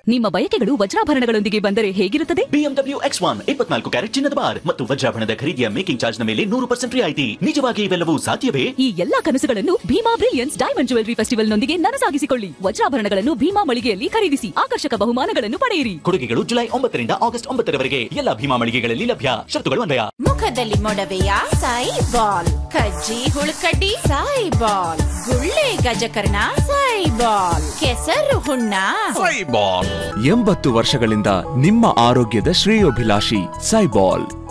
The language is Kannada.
ನಿಮ್ಮ ಬಯಕೆಗಳು ವಜ್ರಾಭರಣಗಳೊಂದಿಗೆ ಬಂದರೆ ಹೇಗಿರುತ್ತದೆ ಬಿಎಂಡಬ್ಲ್ಯೂ ಎಕ್ಸ್ ಒನ್ ಇಪ್ಪತ್ನಾಲ್ಕು ಕ್ಯಾರೆಟ್ ಚಿನ್ನದ ಬಾರ್ ಮತ್ತು ವಜ್ರಾಭರಣದ ಖರೀದಿಯ ಮೇಕಿಂಗ್ ಚಾರ್ಜ್ ನ ಮೇಲೆ ನೂರು ಪರ್ಸೆಂಟ್ ರಿಯಾಯಿತಿ ನಿಜವಾಗಿ ಇವೆಲ್ಲವೂ ಸಾಧ್ಯವೇ ಈ ಎಲ್ಲಾ ಕನಸುಗಳನ್ನು Bhima brilliance diamond jewellery festival ನೊಂದಿಗೆ ನನಸಾಗಿಸಿಕೊಳ್ಳಿ ವಜ್ರಾಭರಣಗಳನ್ನು ಭೀಮಾ ಮಳಿಗೆಯಲ್ಲಿ ಖರೀದಿಸಿ ಆಕರ್ಷಕ ಬಹುಮಾನಗಳನ್ನು ಪಡೆಯಿರಿ ಕೊಡುಗೆಗಳು ಜುಲೈ ಒಂಬತ್ತರಿಂದ ಆಗಸ್ಟ್ ಒಂಬತ್ತರವರೆಗೆ ಎಲ್ಲ ಭೀಮಾ ಮಳಿಗೆಗಳಲ್ಲಿ ಲಭ್ಯ ಶರತ್ತುಗಳು ಅನ್ವಯ ಮುಖದಲ್ಲಿ ಮೊಡವೆಯ ಸಾಯಿ ಬಾಲ್ ಕಜ್ಜಿ ಹುಳುಕಡ್ಡಿ ಸಾಯಿ ಬಾಲ್ ಗುಳ್ಳೆ ಗಜಕರ್ಣ ಸಾಯಿ ಬಾಲ್ ಕೆಸರು ಹುಣ್ಣ ಎಂಬತ್ತು ವರ್ಷಗಳಿಂದ ನಿಮ್ಮ ಆರೋಗ್ಯದ ಶ್ರೇಯೋಭಿಲಾಷಿ ಸೈಬಾಲ್